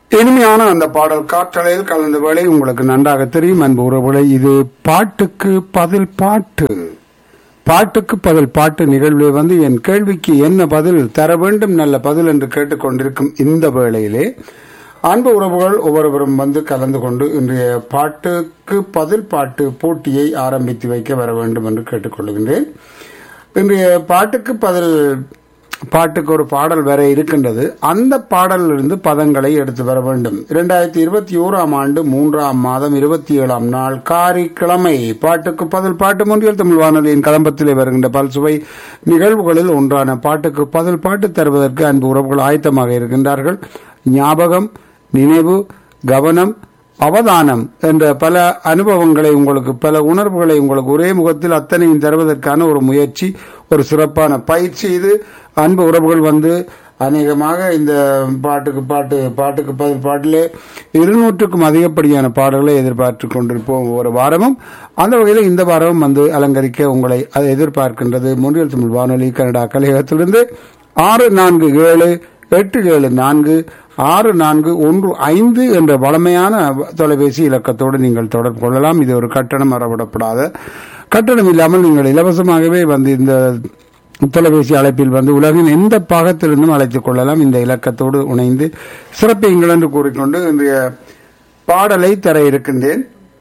இனிமையான அந்த பாடல் காற்றலையில் கலந்த வேளை உங்களுக்கு நன்றாக தெரியும் அன்பு உறவுகளை இது பாட்டுக்கு பதில் பாட்டு பாட்டுக்கு பதில் பாட்டு நிகழ்வில் வந்து என் கேள்விக்கு என்ன பதில் தர வேண்டும் நல்ல பதில் என்று கேட்டுக்கொண்டிருக்கும் இந்த வேளையிலே அன்பு உறவுகள் ஒவ்வொருவரும் வந்து கலந்து கொண்டு இன்றைய பாட்டுக்கு பதில் பாட்டு போட்டியை ஆரம்பித்து வைக்க வர வேண்டும் என்று கேட்டுக்கொள்கின்றேன் இன்றைய பாட்டுக்கு பதில் பாட்டுக்கு ஒரு பாடல் வர இருக்கின்றது அந்த பாடலிலிருந்து பதங்களை எடுத்து வர வேண்டும் இரண்டாயிரத்தி இருபத்தி ஓராம் ஆண்டு மூன்றாம் மாதம் இருபத்தி ஏழாம் நாள் காரிக்கிழமை பாட்டுக்கு பதில் பாட்டு முன்றியல் தமிழ் வானொலியின் கலம்பத்திலே வருகின்ற பல்சுவை நிகழ்வுகளில் ஒன்றான பாட்டுக்கு பதில் பாட்டு தருவதற்கு அன்பு உறவுகள் ஆயத்தமாக இருக்கின்றார்கள் ஞாபகம் நினைவு கவனம் அவதானம் என்ற பல அனுபவங்களை உங்களுக்கு பல உணர்வுகளை உங்களுக்கு ஒரே முகத்தில் அத்தனையும் தருவதற்கான ஒரு முயற்சி ஒரு சிறப்பான பயிற்சி இது அன்பு உறவுகள் வந்து அநேகமாக இந்த பாட்டுக்கு பாட்டு பாட்டுக்கு பதில் பாட்டிலே இருநூற்றுக்கும் அதிகப்படியான பாடல்களை எதிர்பார்த்து கொண்டிருப்போம் ஒவ்வொரு வாரமும் அந்த வகையில் இந்த வாரமும் வந்து அலங்கரிக்க உங்களை அதை எதிர்பார்க்கின்றது முன்னில் தமிழ் வானொலி கனடா கலையகத்திலிருந்து ஆறு நான்கு ஏழு எட்டு ஏழு நான்கு ஆறு நான்கு ஒன்று ஐந்து என்ற வளமையான தொலைபேசி இலக்கத்தோடு நீங்கள் தொடர்பு கொள்ளலாம் இது ஒரு கட்டணம் அறவிடப்படாத கட்டணம் இல்லாமல் நீங்கள் இலவசமாகவே வந்து இந்த தொலைபேசி அழைப்பில் வந்து உலகின் எந்த பாகத்திலிருந்தும் அழைத்துக் கொள்ளலாம் இந்த இலக்கத்தோடு இணைந்து சிறப்பீங்கள் என்று கூறிக்கொண்டு இன்றைய பாடலை தர இருக்கின்றேன்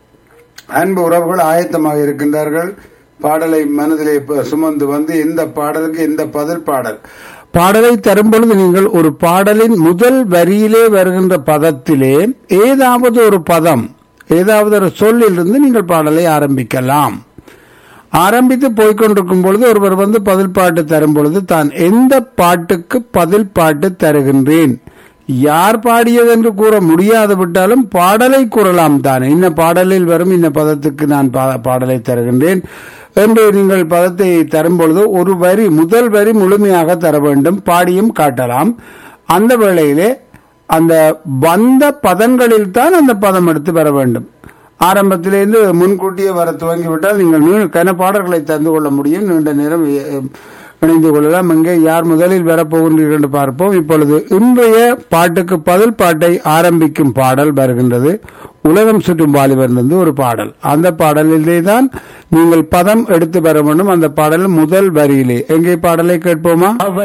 அன்பு உறவுகள் ஆயத்தமாக இருக்கின்றார்கள் பாடலை மனதிலே சுமந்து வந்து எந்த பாடலுக்கு எந்த பதில் பாடல் பாடலை தரும் பொழுது நீங்கள் ஒரு பாடலின் முதல் வரியிலே வருகின்ற பதத்திலே ஏதாவது ஒரு பதம் ஏதாவது ஒரு சொல்லிலிருந்து நீங்கள் பாடலை ஆரம்பிக்கலாம் ஆரம்பித்து போய்கொண்டிருக்கும் பொழுது ஒருவர் வந்து பதில் பாட்டு தரும் பொழுது தான் எந்த பாட்டுக்கு பதில் பாட்டு தருகின்றேன் யார் பாடியது என்று கூற முடியாது விட்டாலும் பாடலை கூறலாம் தான் இன்ன பாடலில் வரும் இன்ன பதத்துக்கு நான் பாடலை தருகின்றேன் என்று நீங்கள் பதத்தை தரும் பொழுது ஒரு வரி முதல் வரி முழுமையாக தர வேண்டும் பாடியும் காட்டலாம் அந்த வேளையிலே அந்த வந்த பதங்களில் தான் அந்த பதம் எடுத்து வர வேண்டும் ஆரம்பத்திலிருந்து முன்கூட்டியே வர துவங்கிவிட்டால் நீங்கள் கன பாடல்களை தந்து கொள்ள முடியும் நீண்ட நேரம் இணைந்து கொள்ளலாம் இங்கே யார் முதலில் வரப்போகின்றீர்கள் என்று பார்ப்போம் இப்பொழுது இன்றைய பாட்டுக்கு பதில் பாட்டை ஆரம்பிக்கும் பாடல் வருகின்றது உலகம் சுற்றும் வாலிபர்ந்து ஒரு பாடல் அந்த பாடலிலே தான் நீங்கள் பதம் எடுத்து வர வேண்டும் அந்த பாடல் முதல் வரியிலே எங்கே பாடலை கேட்போமா